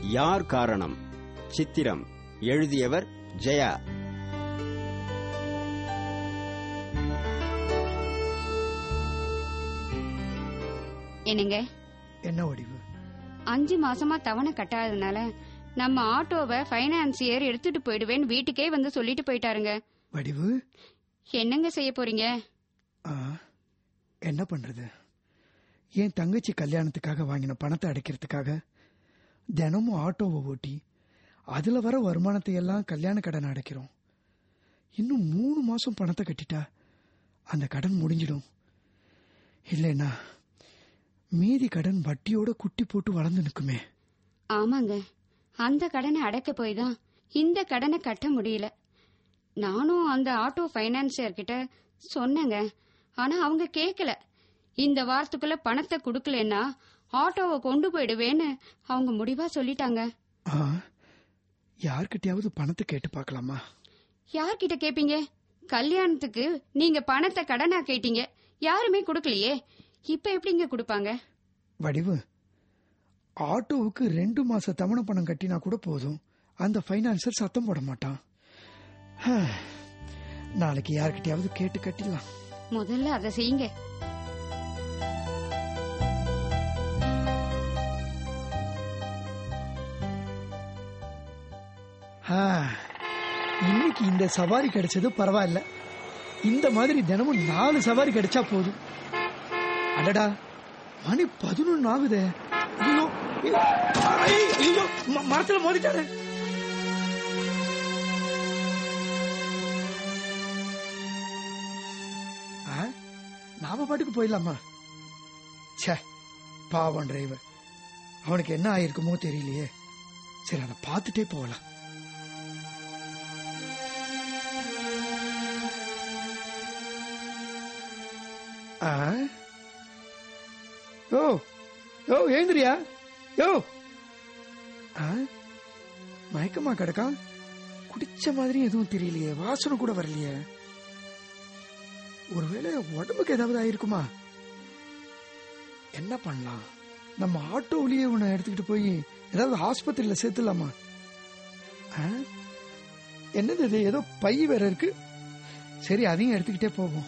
யார் காரணம் சித்திரம் எழுதியவர் ஜெயா என்னங்க என்ன வடிவு அஞ்சு மாசமா தவணை கட்டாததுனால நம்ம ஆட்டோவை ஃபைனான்சியர் எடுத்துட்டு போயிடுவேன்னு வீட்டுக்கே வந்து சொல்லிட்டு போயிட்டாருங்க வடிவு என்னங்க செய்ய போறீங்க ஆ, என்ன பண்றது என் தங்கச்சி கல்யாணத்துக்காக வாங்கின பணத்தை அடைக்கிறதுக்காக தினமும் ஆட்டோவை ஓட்டி அதுல வர வருமானத்தை எல்லாம் கல்யாண கடன் அடைக்கிறோம் இன்னும் மூணு மாசம் பணத்தை கட்டிட்டா அந்த கடன் முடிஞ்சிடும் இல்லைன்னா மீதி கடன் வட்டியோட குட்டி போட்டு வளர்ந்து நிற்குமே ஆமாங்க அந்த கடனை அடைக்க போய் தான் இந்த கடனை கட்ட முடியல நானும் அந்த ஆட்டோ ஃபைனான்சியர் கிட்ட சொன்னேங்க ஆனா அவங்க கேட்கல இந்த வாரத்துக்குள்ள பணத்தை கொடுக்கலன்னா ஆட்டோவை கொண்டு போயிடுவேன்னு அவங்க முடிவா சொல்லிட்டாங்க ஆ யார்கிட்டயாவது பணத்தை கேட்டு பார்க்கலாமா யார்கிட்ட கேப்பீங்க கல்யாணத்துக்கு நீங்க பணத்தை கடனா கேட்டீங்க யாருமே கொடுக்கலையே இப்ப எப்படிங்க கொடுப்பாங்க வடிவு ஆட்டோவுக்கு ரெண்டு மாச தவணை பணம் கட்டினா கூட போதும் அந்த ஃபைனான்சர் சத்தம் போட மாட்டான் ஹ, நாளைக்கு யார்கிட்டயாவது கேட்டு கட்டிடலாம் முதல்ல அதை செய்யுங்க ஆ, இன்னைக்கு இந்த சவாரி கிடைச்சது பரவாயில்ல இந்த மாதிரி தினமும் நாலு சவாரி கிடைச்சா போதும் அடடா மணி பதினொன்னு ஆகுதே ஐயோ ஐயோ, ஐயோ ம- மரத்துல மோதிட்டாரு ஆ, நாம பாட்டுக்கு போயிடலாமா ச்சே பாவம் டிரைவர் அவனுக்கு என்ன ஆயிருக்குமோ தெரியலையே சரி அதை பார்த்துட்டே போகலாம் ஆ யோ யோ ஏந்திரியா யோ ஆ மயக்கமா கிடக்கா குடிச்ச மாதிரி எதுவும் தெரியலையே வாசனை கூட வரலையே ஒருவேளை உடம்புக்கு ஏதாவது ஆயிருக்குமா என்ன பண்ணலாம் நம்ம ஆட்டோவிலேயே உன்னை எடுத்துக்கிட்டு போய் ஏதாவது ஆஸ்பத்திரியில சேர்த்துலாமா ஆ? என்னது இது ஏதோ பை வேற இருக்கு சரி அதையும் எடுத்துக்கிட்டே போவோம்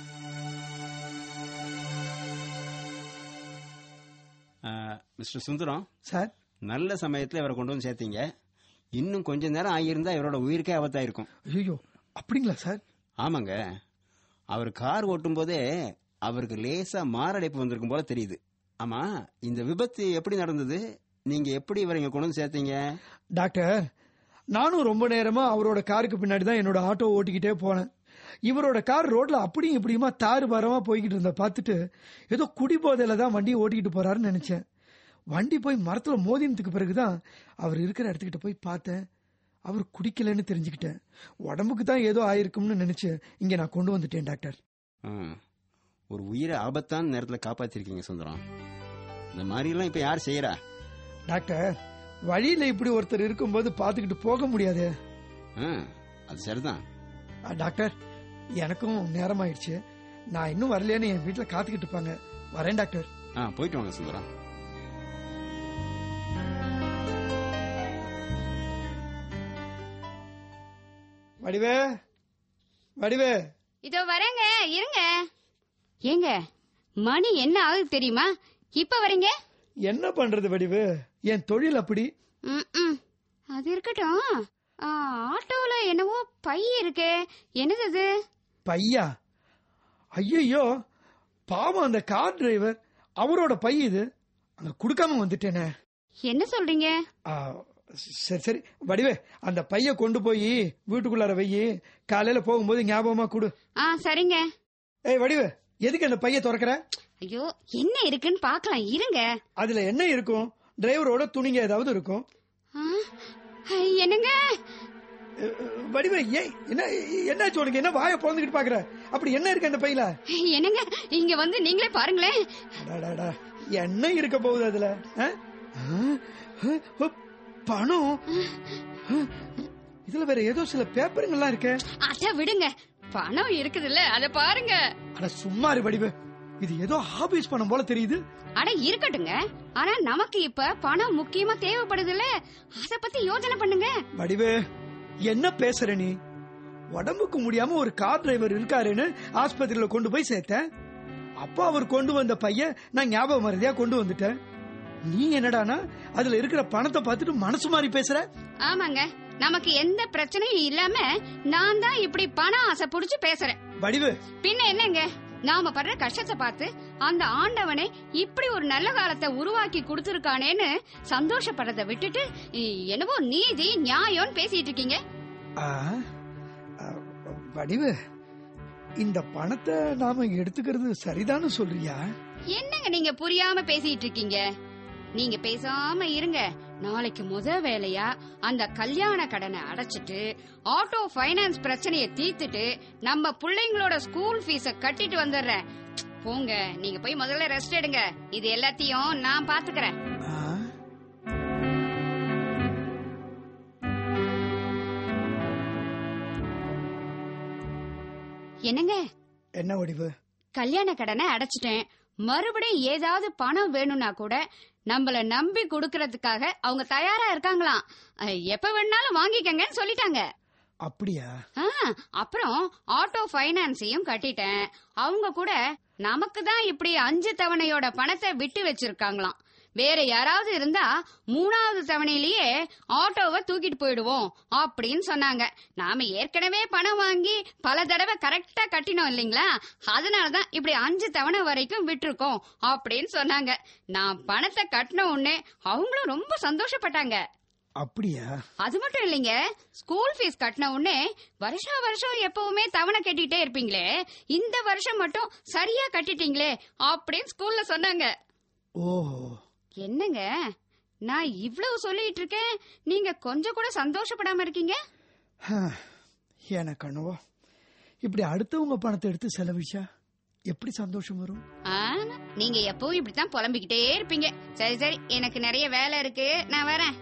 மிஸ்டர் சுந்தரம் சார் நல்ல சமயத்துல இவரை கொண்டு வந்து சேர்த்தீங்க இன்னும் கொஞ்ச நேரம் ஆகியிருந்தா இவரோட உயிருக்கே ஆபத்தாயிருக்கும் ஐயோ அப்படிங்களா சார் ஆமாங்க அவர் கார் ஓட்டும் போதே அவருக்கு லேசா மாரடைப்பு வந்திருக்கும் போல தெரியுது ஆமா இந்த விபத்து எப்படி நடந்தது நீங்க எப்படி இவரை இங்க கொண்டு வந்து சேர்த்தீங்க டாக்டர் நானும் ரொம்ப நேரமா அவரோட காருக்கு பின்னாடி தான் என்னோட ஆட்டோ ஓட்டிக்கிட்டே போனேன் இவரோட கார் ரோட்ல அப்படியும் இப்படியுமா தாறு பாரமா போய்கிட்டு இருந்த பார்த்துட்டு ஏதோ குடிபோதையில தான் வண்டியை ஓட்டிக்கிட்டு போறாருன்னு நினைச்சேன் வண்டி போய் மரத்துல மோதினதுக்கு பிறகுதான் அவர் இருக்கிற இடத்துக்கிட்ட போய் பார்த்தேன் அவர் குடிக்கலன்னு தெரிஞ்சுக்கிட்டேன் உடம்புக்கு தான் ஏதோ ஆயிருக்கும்னு நினைச்சு இங்க நான் கொண்டு வந்துட்டேன் டாக்டர் ம். ஒரு உயிரை ஆபத்தான நேரத்துல காப்பாத்திருக்கீங்க சுந்தரம் இந்த மாதிரி எல்லாம் இப்ப யார் செய்யறா டாக்டர் வழியில இப்படி ஒருத்தர் இருக்கும்போது பார்த்துக்கிட்டு போக முடியாது ம், அது சரிதான் ஆ, டாக்டர் எனக்கும் நேரமாயிடுச்சு நான் இன்னும் வரலையான்னு என் வீட்டுல காத்துக்கிட்டு இருப்பாங்க வரேன் டாக்டர் ஆ போயிட்டு வாங்க சுந்தரம் வடிவே வடிவே இதோ வரேங்க இருங்க ஏங்க மணி என்ன ஆகுது தெரியுமா இப்ப வரீங்க என்ன பண்றது வடிவு என் தொழில் அப்படி ம்ம். அது இருக்கட்டும் ஆ, ஆட்டோல என்னவோ பை இருக்கே என்னது அது பையா ஐயோ பாவம் அந்த கார் டிரைவர் அவரோட பை இது அங்க கொடுக்காம வந்துட்டேனே என்ன சொல்றீங்க ஆ, சரி சரி வடிவே அந்த பைய கொண்டு போய் வீட்டுக்குள்ளார வையி காலையில போகும்போது ஞாபகமா கொடு ஆ சரிங்க ஏய் வடிவு எதுக்கு அந்த பைய திறக்கிற ஐயோ என்ன இருக்குன்னு பார்க்கலாம் இருங்க அதுல என்ன இருக்கும் டிரைவரோட துணிங்க ஏதாவது இருக்கும் ஆ, ஐ, என்னங்க அஹ், வடிவே ஏய் என்ன என்னாச்சு உனக்கு என்ன வாயை பொழந்துக்கிட்டு பாக்குற அப்படி என்ன இருக்கு அந்த பையில என்னங்க இங்க வந்து நீங்களே பாருங்களேன் அடாடாடா, என்ன இருக்க போகுது அதுல அஹ்? அஹ், அஹ், பணம் அஹ், இதுல வேற ஏதோ சில பேப்பருங்கெல்லாம் இருக்கே அத விடுங்க பணம் இருக்குதுல்ல அத பாருங்க அட சும்மா இரு வடிவு இது ஏதோ ஆபீஸ் பணம் போல தெரியுது அட இருக்கட்டுங்க ஆனா நமக்கு இப்ப பணம் முக்கியமா தேவைப்படுதுல்ல அத பத்தி யோசனை பண்ணுங்க வடிவு என்ன பேசுற நீ உடம்புக்கு முடியாம ஒரு கார் டிரைவர் இருக்காருன்னு ஆஸ்பத்திரியில கொண்டு போய் சேர்த்தேன் அப்பா அவர் கொண்டு வந்த பையன் நான் ஞாபகம் மறதியா கொண்டு வந்துட்டேன் நீ என்னடானா அதுல இருக்கிற பணத்தை பார்த்துட்டு மனசு மாறி பேசுற ஆமாங்க நமக்கு எந்த பிரச்சனையும் இல்லாம நான் தான் இப்படி பணம் ஆசை புடிச்சு பேசுறேன் வடிவு பின்ன என்னங்க நாம படுற கஷ்டத்தை பார்த்து அந்த ஆண்டவனே இப்படி ஒரு நல்ல காலத்தை உருவாக்கி கொடுத்திருக்கானேன்னு சந்தோஷப்படுறதை விட்டுட்டு இ- என்னவோ நீதி நியாயம்னு பேசிட்டு இருக்கீங்க ஆ, ஆ, வடிவு இந்த பணத்தை நாம எடுத்துக்கிறது சரிதான்னு சொல்றியா என்னங்க நீங்க புரியாம பேசிட்டு இருக்கீங்க நீங்க பேசாம இருங்க நாளைக்கு முத வேலையா அந்த கல்யாண கடனை அடைச்சிட்டு ஆட்டோ ஃபைனான்ஸ் பிரச்சனைய தீர்த்துட்டு நம்ம பிள்ளைங்களோட ஸ்கூல் ஃபீஸ கட்டிட்டு வந்துடுறேன் போங்க நீங்க போய் முதல்ல ரெஸ்ட் எடுங்க இது எல்லாத்தையும் நான் பாத்துக்கறேன் ஆ, என்னங்க என்ன வடிவு கல்யாண கடனை அடைச்சிட்டேன் மறுபடியும் ஏதாவது பணம் வேணும்னா கூட நம்மள நம்பி கொடுக்கறதுக்காக அவங்க தயாரா இருக்காங்களாம் அஹ், எப்ப வேணாலும் வாங்கிக்கங்கன்னு சொல்லிட்டாங்க அப்படியா ஆ, அப்புறம் ஆட்டோ ஃபைனான்ஸையும் கட்டிட்டேன் அவங்க கூட நமக்கு தான் இப்படி அஞ்சு தவணையோட பணத்தை விட்டு வச்சிருக்காங்களாம் வேற யாராவது இருந்தா மூணாவது தவணையிலேயே ஆட்டோவை தூக்கிட்டு போயிடுவோம் அப்படின்னு சொன்னாங்க நாம ஏற்கனவே பணம் வாங்கி பல தடவை கரெக்டா கட்டினோம் இல்லைங்களா அதனாலதான் இப்படி அஞ்சு தவணை வரைக்கும் விட்டுருக்கோம் அப்படின்னு சொன்னாங்க நான் பணத்தை கட்டின உடனே அவங்களும் ரொம்ப சந்தோஷப்பட்டாங்க அப்படியா அது மட்டும் இல்லைங்க ஸ்கூல் ஃபீஸ் கட்டின உடனே வருஷா வருஷம் எப்பவுமே தவணை கட்டிட்டே இருப்பீங்களே இந்த வருஷம் மட்டும் சரியா கட்டிட்டீங்களே அப்படின்னு ஸ்கூல்ல சொன்னாங்க ஓஹோ என்னங்க நான் இவ்வளவு சொல்லிட்டு இருக்கேன் நீங்க கொஞ்சம் கூட சந்தோஷப்படாம இருக்கீங்க ஹ, எனக்கு அண்ணுவோ இப்படி அடுத்தவங்க பணத்தை எடுத்து செலவிச்சா எப்படி சந்தோஷம் வரும் ஆ, நீங்க எப்பவும் இப்படித்தான் புலம்பிக்கிட்டே இருப்பீங்க சரி சரி எனக்கு நிறைய வேலை இருக்கு நான் வரேன்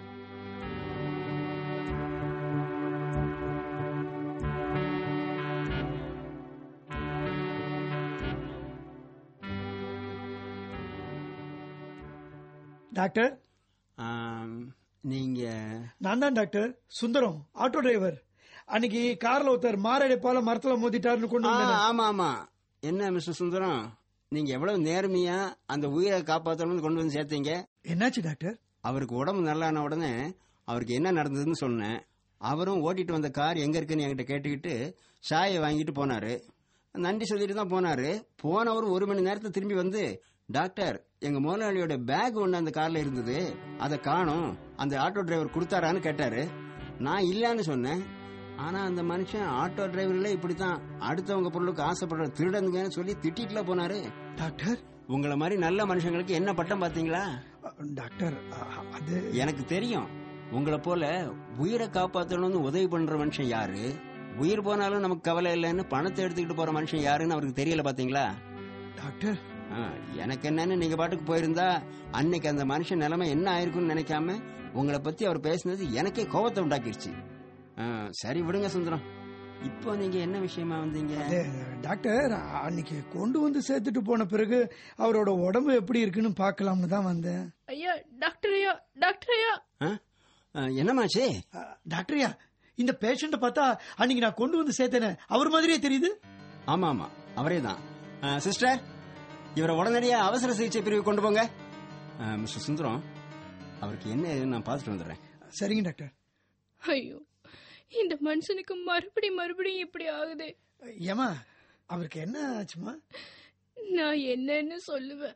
டாக்டர் ஆம், நீங்க நான் தான் டாக்டர் சுந்தரம் ஆட்டோ டிரைவர் அன்னைக்கு கார்ல ஒருத்தர் மாரடைப்பால மரத்துல மோதிட்டாருன்னு கொண்டு ஆ, வந்தேன் ஆமா ஆமா என்ன மிஸ்டர் சுந்தரம் நீங்க எவ்வளவு நேர்மையா அந்த உயிரை காப்பாற்றணும்னு கொண்டு வந்து சேர்த்தீங்க என்னாச்சு டாக்டர் அவருக்கு உடம்பு நல்லான உடனே அவருக்கு என்ன நடந்ததுன்னு சொன்னேன் அவரும் ஓட்டிட்டு வந்த கார் எங்க இருக்குன்னு என்கிட்ட கேட்டுக்கிட்டு சாயை வாங்கிட்டு போனாரு நன்றி சொல்லிட்டு தான் போனாரு போனவர் ஒரு மணி நேரத்துல திரும்பி வந்து டாக்டர் எங்க முதலாளியோட பேக் ஒன்று அந்த கார்ல இருந்தது அதை காணோம் அந்த ஆட்டோ டிரைவர் கொடுத்தாரான்னு கேட்டாரு நான் இல்லைன்னு சொன்னேன் ஆனா அந்த மனுஷன் ஆட்டோ டிரைவர்ல இப்படித்தான் அடுத்தவங்க பொருளுக்கு ஆசைப்படுற திருடனுங்கன்னு சொல்லி திட்டிட்டுல போனாரு டாக்டர் உங்களை மாதிரி நல்ல மனுஷங்களுக்கு என்ன பட்டம் பாத்தீங்களா அ, டாக்டர் அ, அது எனக்கு தெரியும் உங்களை போல உயிரை காப்பாத்தணும்னு உதவி பண்ற மனுஷன் யாரு உயிர் போனாலும் நமக்கு கவலை இல்லைன்னு பணத்தை எடுத்துக்கிட்டு போற மனுஷன் யாருன்னு அவருக்கு தெரியல பாத்தீங்களா டாக்டர் ஆ, எனக்கு என்னன்னு நீங்க பாட்டுக்கு போயிருந்தா அன்னைக்கு அந்த மனுஷன் நிலைமை என்ன ஆயிருக்கும்னு நினைக்காம உங்களை பத்தி அவர் பேசினது எனக்கே கோபத்தை உண்டாக்கிடுச்சு ஆ, சரி விடுங்க சுந்தரம் இப்போ நீங்க என்ன விஷயமா வந்தீங்க அது, டாக்டர் அன்னைக்கு கொண்டு வந்து சேர்த்துட்டு போன பிறகு அவரோட உடம்பு எப்படி இருக்குன்னு பார்க்கலாம்னு தான் வந்தேன் ஐயா டாக்டர் ஐயா டாக்டர் ஐயா ஆ? ஆ, என்னமாச்சு அ, டாக்டர்யா இந்த பேஷண்ட பார்த்தா அன்னைக்கு நான் கொண்டு வந்து சேர்த்தேனே அவர் மாதிரியே தெரியுது ஆமா ஆமா அவரே தான் சிஸ்டர் இவரை உடனடியா அவசர சிகிச்சை பிரிவு கொண்டு போங்க ஆ, மிஸ்டர் சுந்தரம் அவருக்கு என்ன ஏதுன்னு நான் பார்த்துட்டு வந்துடுறேன் சரிங்க டாக்டர் ஐயோ இந்த மனுஷனுக்கு மறுபடியும் மறுபடியும் இப்படி ஆகுது ஏமா அவருக்கு என்ன ஆச்சுமா நான் என்னன்னு சொல்லுவேன்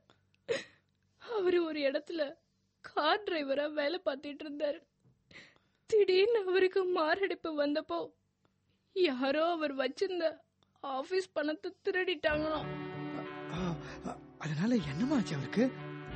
அவரு ஒரு இடத்துல கார் டிரைவரா வேலை பார்த்துட்டு இருந்தாரு திடீர்னு அவருக்கு மாரடைப்பு வந்தப்போ யாரோ அவர் வச்சிருந்த ஆபீஸ் பணத்தை திருடிட்டாங்களாம் ஆ, அ, அதனால என்னமா ஆச்சு அவருக்கு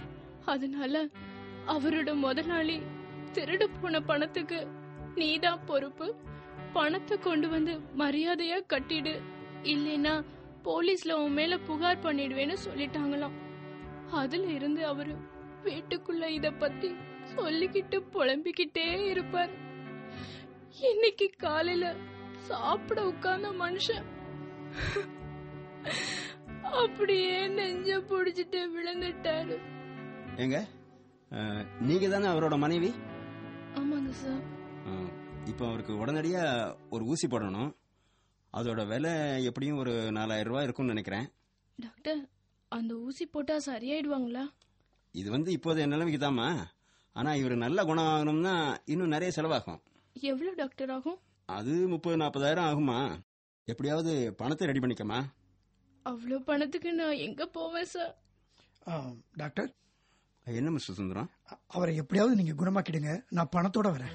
அதனால அவரோட முதலாளி திருடு போன பணத்துக்கு நீதான் பொறுப்பு பணத்தை கொண்டு வந்து மரியாதையா கட்டிடு இல்லைன்னா போலீஸ்ல உன் மேல புகார் பண்ணிடுவேன்னு சொல்லிட்டாங்களாம் அதுல இருந்து அவரு வீட்டுக்குள்ள இத பத்தி சொல்லிக்கிட்டு புலம்பிக்கிட்டே இருப்பார் இன்னைக்கு காலையில சாப்பிட உட்கார்ந்த மனுஷன் அப்படியே நெஞ்ச புடிச்சிட்டு விழுந்துட்டாரு ஏங்க நீங்க தானே அவரோட மனைவி ஆமாங்க சார் அஹ், இப்போ அவருக்கு உடனடியா ஒரு ஊசி போடணும் அதோட விலை எப்படியும் ஒரு நாலாயிரம் ரூபாய் இருக்கும்னு நினைக்கிறேன் டாக்டர் அந்த ஊசி போட்டா சரியாயிடுவாங்களா இது வந்து இப்போதைய நிலைமைக்கு தாம்மா ஆனா இவர் நல்ல குணம் ஆகணும்னா இன்னும் நிறைய செலவாகும் எவ்வளவு டாக்டர் ஆகும் அது முப்பது நாற்பதாயிரம் ஆகுமா எப்படியாவது பணத்தை ரெடி பண்ணிக்கமா அவ்வளவு பணத்துக்கு நான் எங்க போவேன் சார் ஆ, டாக்டர் என்ன மிஸ்டர் சுந்தரம் அ- அவரை எப்படியாவது நீங்க குணமாக்கிடுங்க நான் பணத்தோட வரேன்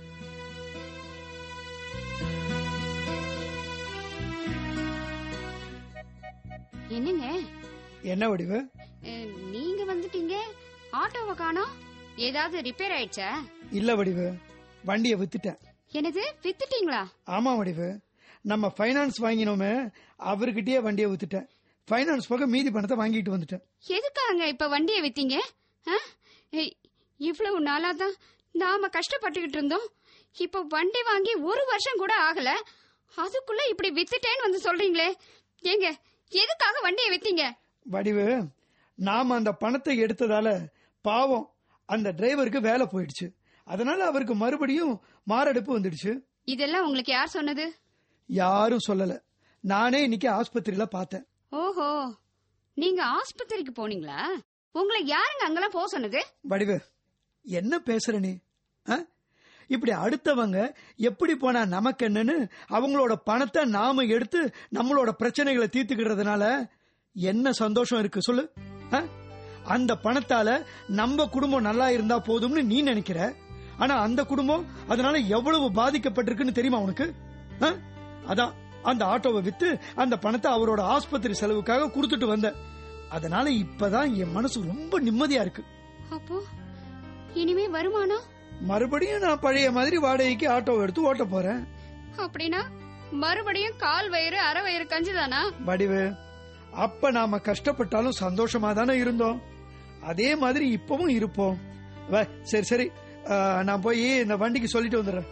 என்னங்க என்ன வடிவு அஹ், நீங்க வந்துட்டீங்க ஆட்டோவை காணோம் ஏதாவது ரிப்பேர் ஆயிடுச்சா இல்ல வடிவு வண்டியை வித்துட்டேன் என்னது வித்துட்டீங்களா ஆமா வடிவு நம்ம ஃபைனான்ஸ் வாங்கினோமே அவர்கிட்டயே வண்டியை வித்துட்டேன் ஃபைனான்ஸ் போக மீதி பணத்தை வாங்கிட்டு வந்துட்டேன் எதுக்காக இப்ப வண்டியை வித்தீங்க ஆ? ஏய், இவ்வளவு நாளா தான் நாம கஷ்டப்பட்டுக்கிட்டு இருந்தோம் இப்ப வண்டி வாங்கி ஒரு வருஷம் கூட ஆகல அதுக்குள்ள இப்படி வித்துட்டேன்னு வந்து சொல்றீங்களே ஏங்க எதுக்காக வண்டியை வித்தீங்க வடிவு நாம அந்த பணத்தை எடுத்ததால பாவம் அந்த டிரைவருக்கு வேலை போயிடுச்சு அதனால அவருக்கு மறுபடியும் மாரடைப்பு வந்துடுச்சு இதெல்லாம் உங்களுக்கு யார் சொன்னது யாரும் சொல்லல நானே இன்னைக்கு ஆஸ்பத்திரியில பார்த்தேன் ஓஹோ நீங்க ஆஸ்பத்திரிக்கு போனீங்களா உங்களை யாருங்க அங்கெல்லாம் போக சொன்னது வடிவு என்ன பேசுற நீ ஆ? இப்படி அடுத்தவங்க எப்படி போனா நமக்கு என்னன்னு அவங்களோட பணத்தை நாம எடுத்து நம்மளோட பிரச்சனைகளை தீர்த்துக்கிறதுனால என்ன சந்தோஷம் இருக்கு சொல்லு ஆ? அந்த பணத்தால நம்ம குடும்பம் நல்லா இருந்தா போதும்னு நீ நினைக்கிற ஆனா அந்த குடும்பம் அதனால எவ்வளவு பாதிக்கப்பட்டிருக்குன்னு தெரியுமா உனக்கு ஆ? அதான் அந்த ஆட்டோவை வித்து அந்த பணத்தை அவரோட ஆஸ்பத்திரி செலவுக்காக கொடுத்துட்டு வந்த அதனால இப்பதான் என் மனசு ரொம்ப நிம்மதியா இருக்கு அப்போ இனிமே வருமானம் மறுபடியும் நான் பழைய மாதிரி வாடகைக்கு ஆட்டோ எடுத்து ஓட்ட போறேன் அப்படின்னா மறுபடியும் கால் வயிறு அரை வயிறு கஞ்சிதானா வடிவு அப்ப நாம கஷ்டப்பட்டாலும் சந்தோஷமா தானே இருந்தோம் அதே மாதிரி இப்பவும் இருப்போம் வா, சரி சரி ஆ, நான் போய் இந்த வண்டிக்கு சொல்லிட்டு வந்துடுறேன்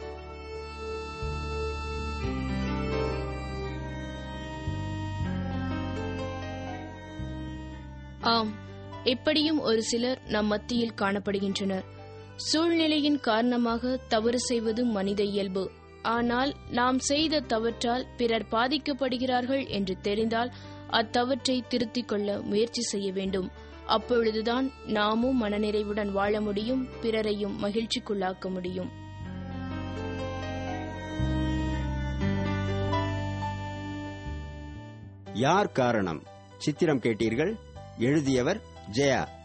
ஆம் எப்படியும் ஒரு சிலர் நம் மத்தியில் காணப்படுகின்றனர் சூழ்நிலையின் காரணமாக தவறு செய்வது மனித இயல்பு ஆனால் நாம் செய்த தவற்றால் பிறர் பாதிக்கப்படுகிறார்கள் என்று தெரிந்தால் அத்தவற்றை திருத்திக் கொள்ள முயற்சி செய்ய வேண்டும் அப்பொழுதுதான் நாமும் மனநிறைவுடன் வாழ முடியும் பிறரையும் மகிழ்ச்சிக்குள்ளாக்க முடியும் யார் காரணம் சித்திரம் கேட்டீர்கள் எழுதியவர் ஜெயா